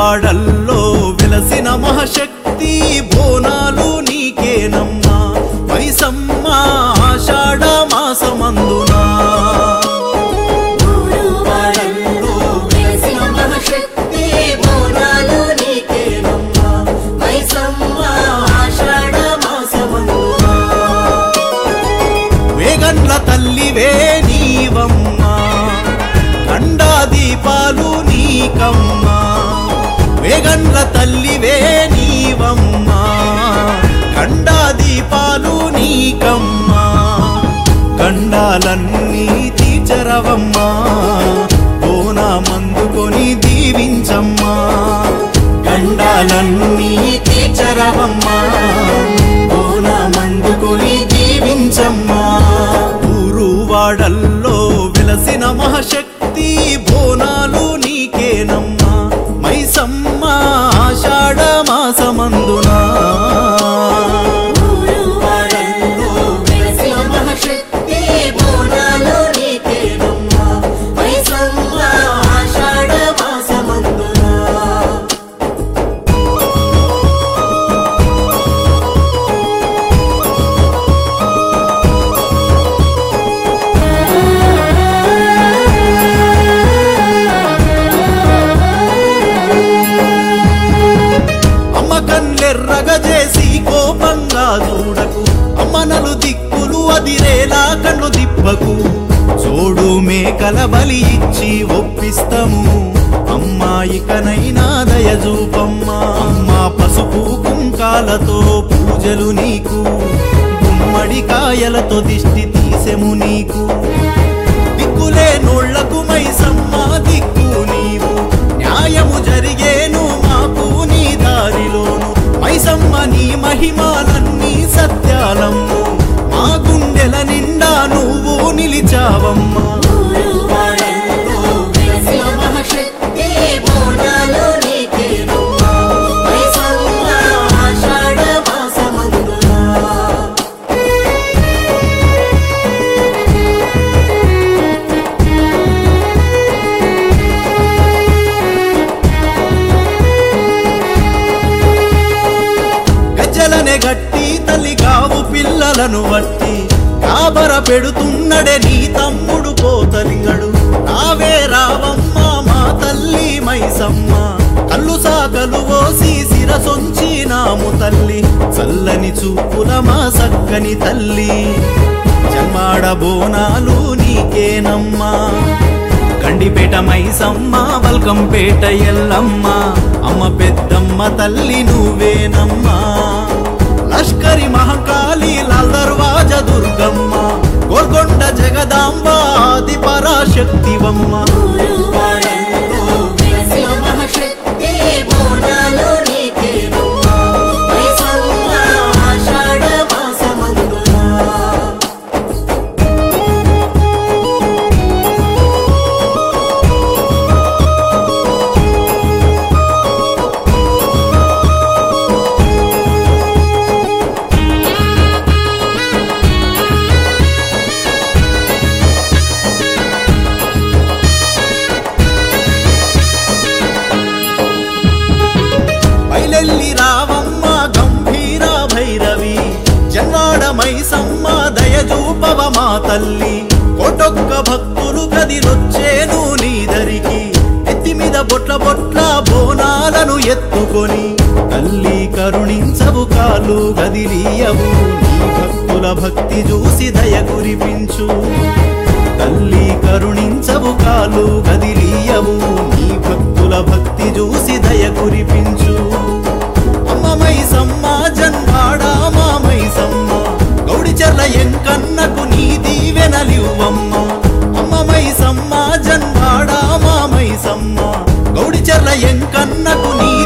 వాడల్లో వెలసిన మహాశక్తి బోనాలు నీకేనమ్మా మైసమ్మ ఆషాఢ మాసమందునా ఊరువాడల్లో వెలసిన మహాశక్తి బోనాలు నీకేనమ్మా మైసమ్మ ఆషాఢ మాసమందునా వేగండ్ల తల్లివే నీవమ్మా కండా దీపాలు నీకమ్మా వేగండ్ల తల్లివే నీవమ్మా కండా దీపాలు నీకమ్మా గండాలన్నీ తీర్చరవమ్మా బోనా మందుకొని దీవించమ్మా గండాలన్నీ తీర్చరవమ్మా బోనా మందుకొని దీవించమ్మా ఊరు వాడల్లో వెలసిన మహాశక్తి బోనాలు నీకేనమ్మా మైసమ్మ ఆషాఢ మాసమందునా ఊరువాడల్లో వెలసిన మహాశక్తి బోనాలు నీకేనమ్మా మైసమ్మ ఆషాఢ మాసమందునా అమ్మ కన్నెర్రగ చేసి కోపంగా చూడకు అమ్మనలు దిక్కులు అదిరేలా కళ్ళు దిప్పకు చూడు మేకల బలి ఇచ్చి ఒప్పిస్తము అమ్మాయికనైనా దయజూపమ్మా అమ్మ పసుపు కుంకాలతో పూజలు నీకు గుమ్మడికాయలతో దిష్టి తీసెము నీకు దిక్కులే నోళ్లకు మైసమ్మ దిక్కు నీవు న్యాయము జరిగేను మాకు నీ దారిలోను మైసమ్మ నీ మహిమాలన్నీ సత్యాలమ్ము మా గుండెల నిండా నువ్వు నిలిచావమ్మా ఊరువాడల్లో వెలసిన మహాశక్తి బోనాలు నీకేనమ్మా మైసమ్మ ఆషాఢ మాసమందునా గజ్జలనే గట్టి తల్లి కావు పిల్లలను వట్టి కాబర పెడుతున్నడే నీ తమ్ముడు పోతలింగడు రావే రావమ్మ మా తల్లి మైసమ్మ కళ్ళు సాకలు ఓసి శిరసొంచినాము తల్లి చల్లని చూపుల మా సక్కని తల్లి జన్మాడ బోనాలు నీకేనమ్మా కండిపేట మైసమ్మ బల్కంపేట ఎల్లమ్మ అమ్మ పెద్దమ్మ తల్లి నువ్వేనమ్మా లష్కరి మహంకాళి లాల్ దర్వాజ దుర్గమ్మ గోల్కొండ జగదాంబ ఆది పరాశక్తివమ్మ ఊరువాడల్లో వెలసిన మహాశక్తి బోనాలు నీకేనమ్మా మైసమ్మ ఆషాఢ మాసమందునా బయలెల్లి రావమ్మ గంభీర భైరవి జన్వాడ మైసమ్మ దయజూపవ మా తల్లి కోటొక్క భక్తులు కదిలొచ్చేను నీదరికి ఎత్తి మీద బొట్ల బొట్ల బోనాలను ఎత్తుకొని తల్లి కరుణించవు కాలు గదిలీయవు నీ భక్తుల భక్తి చూసి దయ కురిపించు తల్లి కరుణించవు కాలు గదిలీయవు నీ భక్తుల భక్తి చూసి దయ కురిపించు అమ్మమై సమ్మ జన్వాడ మామై సమ్మ గౌడిచెర్ల ఎంకన్నకు నీ దీవెనలివ్వమ్మ అమ్మమై సమ్మ జన్వాడ మామై సమ్మ గౌడిచెర్ల ఎంకన్నకు నీ